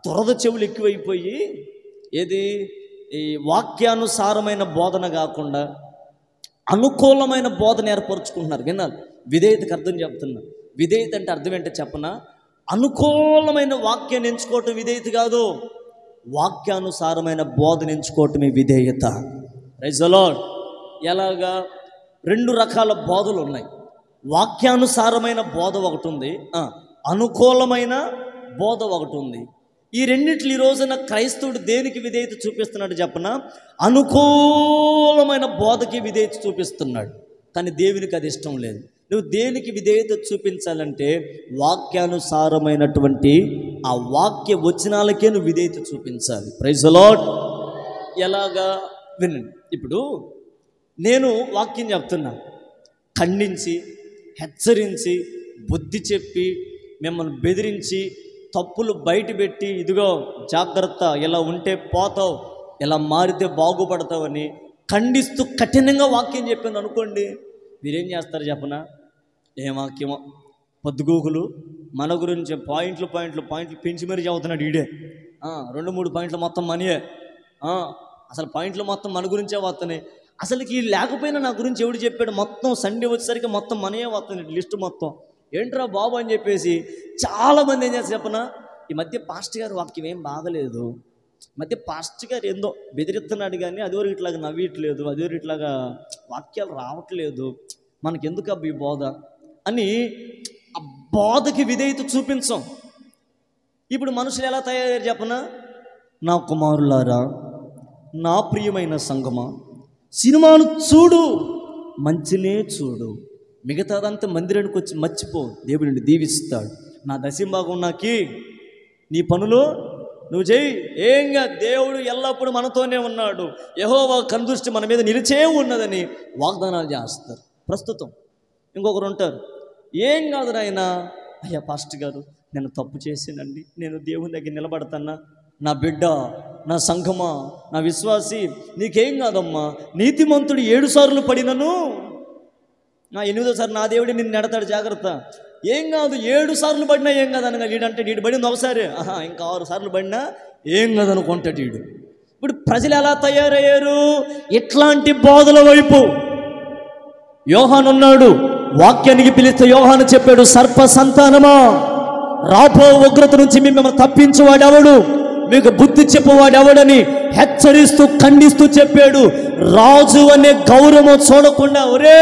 దురద చెవులు ఎక్కువైపోయి ఏది ఈ వాక్యానుసారమైన బోధన కాకుండా అనుకూలమైన బోధన ఏర్పరచుకుంటున్నారు విన్నారు విధేయతకు అర్థం చెప్తున్నా విధేయత అంటే అర్థం ఏంటో చెప్పనా అనుకూలమైన వాక్యాన్ని ఎంచుకోవటం విధేయత కాదు వాక్యానుసారమైన బోధన ఎంచుకోవటమే విధేయత రైజలాడ్ ఎలాగా రెండు రకాల బోధలు ఉన్నాయి వాక్యానుసారమైన బోధ ఒకటి ఉంది ఆ, అనుకూలమైన బోధ ఒకటి ఉంది ఈ రెండిట్లు ఈ రోజున క్రైస్తవుడు దేనికి విధేయత చూపిస్తున్నాడు చెప్పన అనుకూలమైన బోధకి విధేయత చూపిస్తున్నాడు కానీ దేవునికి అది ఇష్టం లేదు నువ్వు దేనికి విధేయత చూపించాలంటే వాక్యానుసారమైనటువంటి ఆ వాక్య వచనాలకే నువ్వు విధేయత చూపించాలి ప్రైజ్ లాడ్ ఎలాగా వినండి ఇప్పుడు నేను వాక్యం చెప్తున్నా ఖండించి హెచ్చరించి బుద్ధి చెప్పి మిమ్మల్ని బెదిరించి తప్పులు బయట పెట్టి ఇదిగో జాగ్రత్త ఇలా ఉంటే పోతావు ఇలా మారితే బాగుపడతావని ఖండిస్తూ కఠినంగా వాక్యం చెప్పాను అనుకోండి మీరేం చేస్తారు చెప్పనా ఏ వాక్యమో పొద్దుగూకులు మన గురించి పాయింట్లు పాయింట్లు పాయింట్లు పెంచి మరీ చదువుతున్నాడు ఈడే ఆ, రెండు మూడు పాయింట్లు మొత్తం మనయే ఆ, అసలు పాయింట్లు మొత్తం మన గురించే వస్తున్నాయి అసలుకి ఈ లేకపోయినా నా గురించి ఎవడు చెప్పాడు మొత్తం సండే వచ్చేసరికి మొత్తం మనయే వస్తుంది లిస్టు మొత్తం ఏంట్రా బాబు అని చెప్పేసి చాలామంది ఏం చేస్తారు చెప్పనా ఈ మధ్య పాస్టర్ గారు వాక్యం ఏం బాగలేదు ఈ మధ్య పాస్టర్ గారు ఏందో బెదిరిస్తున్నాడు కానీ అదివరకు ఇట్లాగా నవ్వట్లేదు అదివరకు ఇట్లాగా వాక్యాలు రావట్లేదు మనకెందుకు అబ్బా ఈ బోధ అని ఆ బోధకి విధేయత చూపించం ఇప్పుడు మనుషులు ఎలా తయారయ్యారు చెప్పనా నా కుమారులారా నా ప్రియమైన సంగమా సినిమాను చూడు మంచినే చూడు మిగతాదంతా మందిరానికి వచ్చి మర్చిపో దేవుడిని దీవిస్తాడు నా దశంభాగం నాకి నీ పనులు నువ్వు చేయి ఏంగా దేవుడు ఎల్లప్పుడూ మనతోనే ఉన్నాడు యహోవా కనుదృష్టి మన మీద నిలిచే ఉన్నదని వాగ్దానాలు చేస్తారు ప్రస్తుతం ఇంకొకరు ఉంటారు ఏం కాదు నాయన అయ్యా పాస్టర్ గారు నేను తప్పు చేసానండి నేను దేవుని దగ్గర నిలబడతానా నా బిడ్డ నా సంఘమా నా విశ్వాసి నీకేం కాదమ్మా నీతిమంతుడు ఏడు సార్లు పడినను నా ఎనిమిదోసారి నా దేవుడి నిన్ను నెడతాడు జాగ్రత్త ఏం కాదు ఏడు సార్లు పడినా ఏం కాదు అనగా వీడంటే వీడు పడింది ఒకసారి ఆహా ఇంకా ఆరు సార్లు పడినా ఏం కాదు అనుకుంటాడు వీడు ఇప్పుడు ప్రజలు ఎలా తయారయ్యారు ఇట్లాంటి బోధల వైపు యోహాన్ ఉన్నాడు వాక్యానికి పిలిస్తే యోహాను చెప్పాడు సర్ప సంతానమా రాబో ఉగ్రత నుంచి మిమ్మల్ని తప్పించువాడెవడు మీకు బుద్ధి చెప్పవాడెవడని హెచ్చరిస్తూ ఖండిస్తూ చెప్పాడు రాజు అనే గౌరవం చూడకుండా ఒరే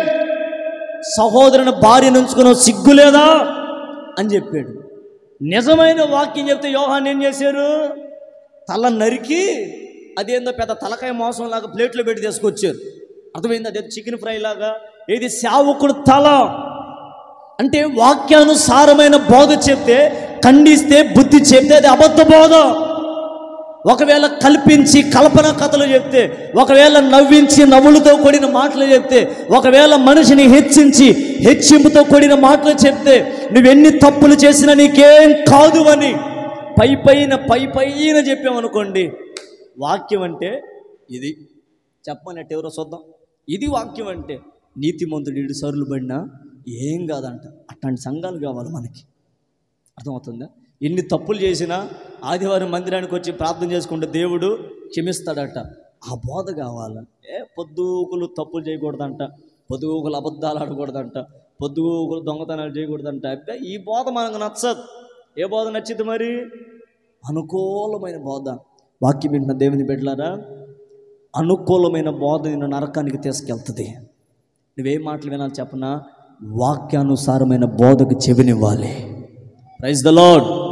సహోదరుని భార్య నుంచుకున్న సిగ్గు లేదా అని చెప్పాడు నిజమైన వాక్యం చెప్తే యోహాన్ ఏం చేశారు తల నరికి అదేందో పెద్ద తలకాయ మోసం లాగా ప్లేట్లో పెట్టి తీసుకొచ్చారు అర్థమైంది అదే చికెన్ ఫ్రై లాగా ఏది సేవకుడు తల అంటే వాక్యానుసారమైన బోధ చెప్తే ఖండిస్తే బుద్ధి చెప్తే అది అబద్ధ బోధ ఒకవేళ కల్పించి కల్పన కథలు చెప్తే ఒకవేళ నవ్వించి నవ్వులతో కూడిన మాటలు చెప్తే ఒకవేళ మనిషిని హెచ్చించి హెచ్చింపుతో కూడిన మాటలు చెప్తే నువ్వెన్ని తప్పులు చేసినా నీకేం కాదు అని పై పైన పై పైన చెప్పామనుకోండి వాక్యం అంటే ఇది చెప్పమన్నట్టు ఎవరో చూద్దాం ఇది వాక్యం అంటే నీతిమంతుడు ఏడు సార్లు పడినా ఏం కాదంట అట్లాంటి సంఘాలు కావాలి మనకి అర్థమవుతుందా ఎన్ని తప్పులు చేసినా ఆదివారం మందిరానికి వచ్చి ప్రార్థన చేసుకుంటే దేవుడు క్షమిస్తాడట ఆ బోధ కావాల ఏ పొద్దుకులు తప్పులు చేయకూడదంట పొద్దుగుకులు అబద్ధాలు ఆడకూడదంట పొద్దుగుకులు దొంగతనాలు చేయకూడదంట అబ్బే ఈ బోధ మనకు నచ్చదు ఏ బోధ నచ్చింది మరి అనుకూలమైన బోధ వాక్యం వింటున్న దేవుని బిడ్డలారా అనుకూలమైన బోధ నిన్ను నరకానికి తీసుకెళ్తుంది నువ్వేం మాటలు వినాలి చెప్పనా వాక్యానుసారమైన బోధకు చెవినివ్వాలి ప్రైజ్ ద లాడ్